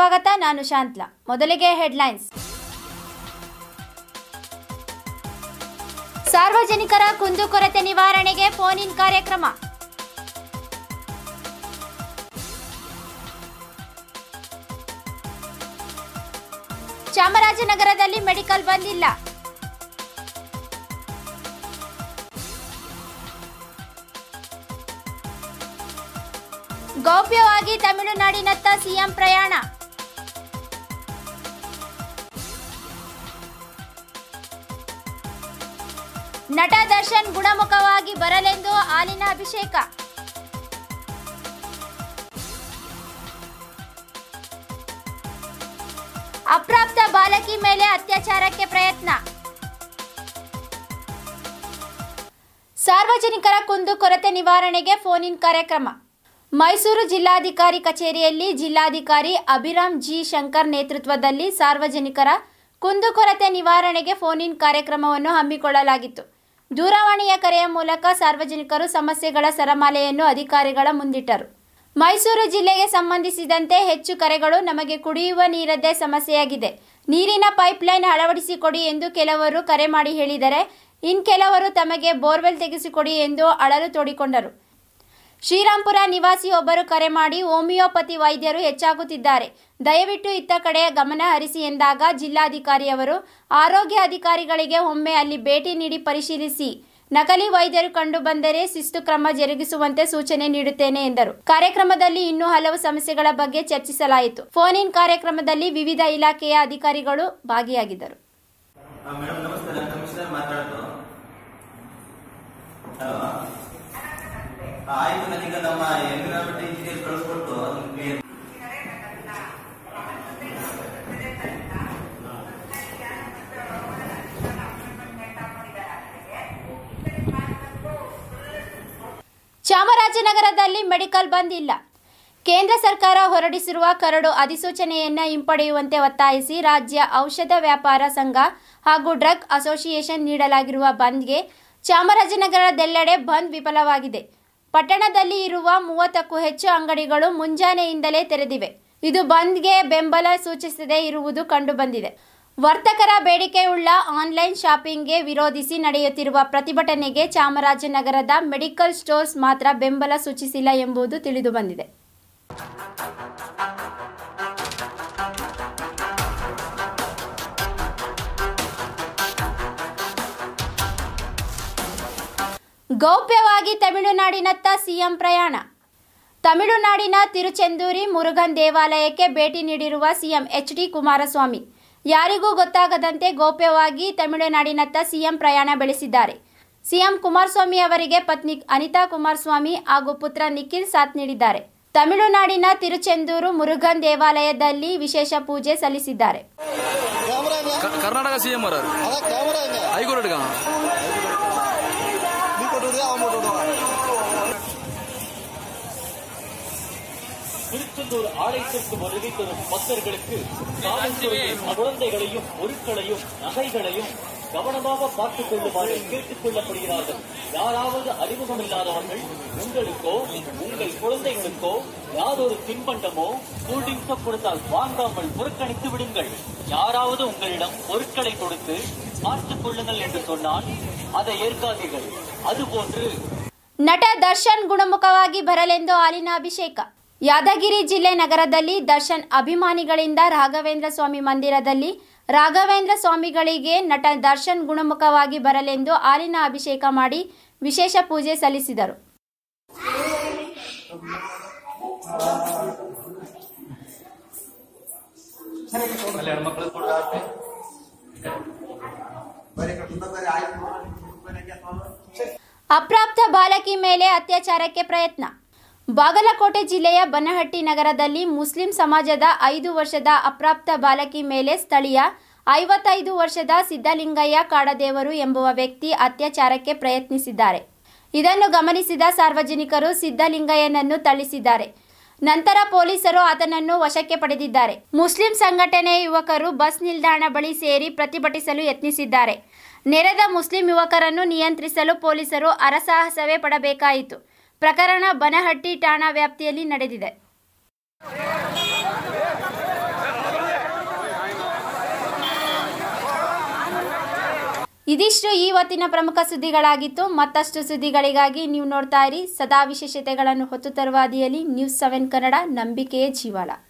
ಸ್ವಾಗತ ನಾನು ಶಾಂತ್ಲಾ ಮೊದಲಿಗೆ ಹೆಡ್ಲೈನ್ಸ್ ಸಾರ್ವಜನಿಕರ ಕುಂದುಕೊರತೆ ನಿವಾರಣೆಗೆ ಫೋನ್ ಇನ್ ಕಾರ್ಯಕ್ರಮ ಚಾಮರಾಜನಗರದಲ್ಲಿ ಮೆಡಿಕಲ್ ಬಂದಿಲ್ಲ ಗೌಪ್ಯವಾಗಿ ತಮಿಳುನಾಡಿನತ್ತ ಸಿಎಂ ಪ್ರಯಾಣ ನಟ ದರ್ಶನ್ ಗುಣಮುಖವಾಗಿ ಬರಲೆಂದು ಹಾಲಿನ ಅಭಿಷೇಕ ಅಪ್ರಾಪ್ತ ಬಾಲಕಿ ಮೇಲೆ ಅತ್ಯಾಚಾರಕ್ಕೆ ಪ್ರಯತ್ನ ಸಾರ್ವಜನಿಕರ ಕುಂದು ಕೊರತೆ ನಿವಾರಣೆಗೆ ಫೋನ್ ಇನ್ ಕಾರ್ಯಕ್ರಮ ಮೈಸೂರು ಜಿಲ್ಲಾಧಿಕಾರಿ ಕಚೇರಿಯಲ್ಲಿ ಜಿಲ್ಲಾಧಿಕಾರಿ ಅಭಿರಾಮ್ ಜಿ ಶಂಕರ್ ನೇತೃತ್ವದಲ್ಲಿ ಸಾರ್ವಜನಿಕರ ಕುಂದುಕೊರತೆ ನಿವಾರಣೆಗೆ ಫೋನ್ ಇನ್ ಕಾರ್ಯಕ್ರಮವನ್ನು ಹಮ್ಮಿಕೊಳ್ಳಲಾಗಿತ್ತು ದೂರವಾಣಿಯ ಕರೆಯ ಮೂಲಕ ಸಾರ್ವಜನಿಕರು ಸಮಸ್ಯೆಗಳ ಸರಮಾಲೆಯನ್ನು ಅಧಿಕಾರಿಗಳ ಮುಂದಿಟ್ಟರು ಮೈಸೂರು ಜಿಲ್ಲೆಗೆ ಸಂಬಂಧಿಸಿದಂತೆ ಹೆಚ್ಚು ಕರೆಗಳು ನಮಗೆ ಕುಡಿಯುವ ನೀರದ್ದೇ ಸಮಸ್ಯೆಯಾಗಿದೆ ನೀರಿನ ಪೈಪ್ಲೈನ್ ಅಳವಡಿಸಿಕೊಡಿ ಎಂದು ಕೆಲವರು ಕರೆ ಮಾಡಿ ಹೇಳಿದರೆ ಇನ್ ಕೆಲವರು ತಮಗೆ ಬೋರ್ವೆಲ್ ತೆಗೆಸಿಕೊಡಿ ಎಂದು ಅಳಲು ತೋಡಿಕೊಂಡರು ಶ್ರೀರಾಂಪುರ ನಿವಾಸಿಯೊಬ್ಬರು ಕರೆ ಮಾಡಿ ಹೋಮಿಯೋಪತಿ ವೈದ್ಯರು ಹೆಚ್ಚಾಗುತ್ತಿದ್ದಾರೆ ದಯವಿಟ್ಟು ಇತ್ತ ಕಡೆ ಗಮನ ಹರಿಸಿ ಎಂದಾಗ ಜಿಲ್ಲಾಧಿಕಾರಿಯವರು ಆರೋಗ್ಯ ಅಧಿಕಾರಿಗಳಿಗೆ ಒಮ್ಮೆ ಅಲ್ಲಿ ಭೇಟಿ ನೀಡಿ ಪರಿಶೀಲಿಸಿ ನಕಲಿ ವೈದ್ಯರು ಕಂಡು ಬಂದರೆ ಶಿಸ್ತು ಕ್ರಮ ಜರುಗಿಸುವಂತೆ ಸೂಚನೆ ನೀಡುತ್ತೇನೆ ಎಂದರು ಕಾರ್ಯಕ್ರಮದಲ್ಲಿ ಇನ್ನೂ ಹಲವು ಸಮಸ್ಯೆಗಳ ಬಗ್ಗೆ ಚರ್ಚಿಸಲಾಯಿತು ಫೋನ್ ಇನ್ ಕಾರ್ಯಕ್ರಮದಲ್ಲಿ ವಿವಿಧ ಇಲಾಖೆಯ ಅಧಿಕಾರಿಗಳು ಭಾಗಿಯಾಗಿದ್ದರು ಮೇಡಮ್ ನಮಸ್ತೆ ನಾನು ಕಮಿಷನರ್ ಮಾತಾಡೋದು ಹಲೋ ಆಯ್ತು ನನಗೀಗ ನಮ್ಮ ಎನ್ವಿರಾನ್ಮೆಂಟ್ ಇಂಜಿನಿಯರ್ ಕಳಿಸ್ಕೊಟ್ಟು ಅದನ್ನ ಕ್ಲಿಯರ್ ಚಾಮರಾಜನಗರದಲ್ಲಿ ಮೆಡಿಕಲ್ ಬಂದ್ ಇಲ್ಲ ಕೇಂದ್ರ ಸರ್ಕಾರ ಹೊರಡಿಸಿರುವ ಕರಡು ಅಧಿಸೂಚನೆಯನ್ನ ಹಿಂಪಡೆಯುವಂತೆ ಒತ್ತಾಯಿಸಿ ರಾಜ್ಯ ಔಷಧ ವ್ಯಾಪಾರ ಸಂಘ ಹಾಗೂ ಡ್ರಗ್ ಅಸೋಸಿಯೇಷನ್ ನೀಡಲಾಗಿರುವ ಬಂದ್ಗೆ ಚಾಮರಾಜನಗರದೆಲ್ಲೆಡೆ ಬಂದ್ ವಿಫಲವಾಗಿದೆ ಪಟ್ಟಣದಲ್ಲಿ ಇರುವ ಮೂವತ್ತಕ್ಕೂ ಹೆಚ್ಚು ಅಂಗಡಿಗಳು ಮುಂಜಾನೆಯಿಂದಲೇ ತೆರೆದಿವೆ ಇದು ಬಂದ್ಗೆ ಬೆಂಬಲ ಸೂಚಿಸದೇ ಇರುವುದು ಕಂಡುಬಂದಿದೆ ವರ್ತಕರ ಬೇಡಿಕೆಯುಳ್ಳ ಆನ್ಲೈನ್ ಶಾಪಿಂಗ್ಗೆ ವಿರೋಧಿಸಿ ನಡೆಯುತ್ತಿರುವ ಪ್ರತಿಭಟನೆಗೆ ಚಾಮರಾಜನಗರದ ಮೆಡಿಕಲ್ ಸ್ಟೋರ್ಸ್ ಮಾತ್ರ ಬೆಂಬಲ ಸೂಚಿಸಿಲ್ಲ ಎಂಬುದು ತಿಳಿದುಬಂದಿದೆ ಗೌಪ್ಯವಾಗಿ ತಮಿಳುನಾಡಿನತ್ತ ಸಿಎಂ ಪ್ರಯಾಣ ತಮಿಳುನಾಡಿನ ತಿರುಚೆಂದೂರಿ ಮುರುಗನ್ ದೇವಾಲಯಕ್ಕೆ ಭೇಟಿ ನೀಡಿರುವ ಸಿಎಂ ಎಚ್ ಡಿ ಕುಮಾರಸ್ವಾಮಿ ಯಾರಿಗೂ ಗೊತ್ತಾಗದಂತೆ ಗೌಪ್ಯವಾಗಿ ತಮಿಳುನಾಡಿನತ್ತ ಸಿಎಂ ಪ್ರಯಾಣ ಬೆಳೆಸಿದ್ದಾರೆ ಸಿಎಂ ಕುಮಾರಸ್ವಾಮಿ ಅವರಿಗೆ ಪತ್ನಿ ಅನಿತಾ ಕುಮಾರಸ್ವಾಮಿ ಹಾಗೂ ಪುತ್ರ ನಿಖಿಲ್ ಸಾಥ್ ನೀಡಿದ್ದಾರೆ ತಮಿಳುನಾಡಿನ ತಿರುಚೆಂದೂರು ಮುರುಗನ್ ದೇವಾಲಯದಲ್ಲಿ ವಿಶೇಷ ಪೂಜೆ ಸಲ್ಲಿಸಿದ್ದಾರೆ ക- കർണാടക സി എം വരാറ് அதான் கேமரா எங்க ഹൈക്കോർട്ട് എടുക്കാം நீ போட்டு விடுறியா அவன் போட்டு விடுவான் திருச்செந்தூர் ஆலயத்திற்கு வருகை தரும் பக்தர்களுக்கு காவல்துறையின் குழந்தைகளையும் பொருட்களையும் நகைகளையும் கவனமாக பார்த்துக் கொள்ளுமாறு கேட்டுக் கொள்ளப்படுகிறார்கள் யாராவது அறிமுகம் இல்லாதவர்கள் உங்களுக்கோ உங்கள் குழந்தைகளுக்கோ யாதொரு தின்பண்டமோ கூல்ட்ரிங்ஸோ கொடுத்தால் வாங்காமல் புறக்கணித்து விடுங்கள் யாராவது உங்களிடம் பொருட்களை கொடுத்து பார்த்துக் கொள்ளுங்கள் என்று சொன்னால் அதை ஏற்காதீர்கள் அதுபோன்று ನಟ ದರ್ಶನ್ ಗುಣಮುಖವಾಗಿ ಬರಲೆಂದು ಹಾಲಿನ ಅಭಿಷೇಕ ಯಾದಗಿರಿ ಜಿಲ್ಲೆ ನಗರದಲ್ಲಿ ದರ್ಶನ್ ಅಭಿಮಾನಿಗಳಿಂದ ರಾಘವೇಂದ್ರ ಸ್ವಾಮಿ ಮಂದಿರದಲ್ಲಿ ರಾಘವೇಂದ್ರ ಸ್ವಾಮಿಗಳಿಗೆ ನಟ ದರ್ಶನ್ ಗುಣಮುಖವಾಗಿ ಬರಲೆಂದು ಹಾಲಿನ ಅಭಿಷೇಕ ಮಾಡಿ ವಿಶೇಷ ಪೂಜೆ ಸಲ್ಲಿಸಿದರು ಅಪ್ರಾಪ್ತ ಬಾಲಕಿ ಮೇಲೆ ಅತ್ಯಾಚಾರಕ್ಕೆ ಪ್ರಯತ್ನ ಬಾಗಲಕೋಟೆ ಜಿಲ್ಲೆಯ ಬನಹಟ್ಟಿ ನಗರದಲ್ಲಿ ಮುಸ್ಲಿಂ ಸಮಾಜದ ಐದು ವರ್ಷದ ಅಪ್ರಾಪ್ತ ಬಾಲಕಿ ಮೇಲೆ ಸ್ಥಳೀಯ ಐವತ್ತೈದು ವರ್ಷದ ಸಿದ್ದಲಿಂಗಯ್ಯ ಕಾಡದೇವರು ಎಂಬುವ ವ್ಯಕ್ತಿ ಅತ್ಯಾಚಾರಕ್ಕೆ ಪ್ರಯತ್ನಿಸಿದ್ದಾರೆ ಇದನ್ನು ಗಮನಿಸಿದ ಸಾರ್ವಜನಿಕರು ಸಿದ್ದಲಿಂಗಯ್ಯನನ್ನು ಥಳಿಸಿದ್ದಾರೆ ನಂತರ ಪೊಲೀಸರು ಆತನನ್ನು ವಶಕ್ಕೆ ಪಡೆದಿದ್ದಾರೆ ಮುಸ್ಲಿಂ ಸಂಘಟನೆ ಯುವಕರು ಬಸ್ ನಿಲ್ದಾಣ ಬಳಿ ಸೇರಿ ಪ್ರತಿಭಟಿಸಲು ಯತ್ನಿಸಿದ್ದಾರೆ ನೆರೆದ ಮುಸ್ಲಿಂ ಯುವಕರನ್ನು ನಿಯಂತ್ರಿಸಲು ಪೊಲೀಸರು ಅರಸಾಹಸವೇ ಪಡಬೇಕಾಯಿತು ಪ್ರಕರಣ ಬನಹಟ್ಟಿ ಠಾಣಾ ವ್ಯಾಪ್ತಿಯಲ್ಲಿ ನಡೆದಿದೆ ಇದಿಷ್ಟು ಈ ಹೊತ್ತಿನ ಪ್ರಮುಖ ಸುದ್ದಿಗಳಾಗಿತ್ತು ಮತ್ತಷ್ಟು ಸುದ್ದಿಗಳಿಗಾಗಿ ನೀವು ನೋಡ್ತಾ ಇರಿ ಸದಾ ವಿಶೇಷತೆಗಳನ್ನು ಹೊತ್ತು ತರುವ ಹಾದಿಯಲ್ಲಿ ನ್ಯೂಸ್ ಸೆವೆನ್ ಕನ್ನಡ ನಂಬಿಕೆಯೇ ಜೀವಾಳ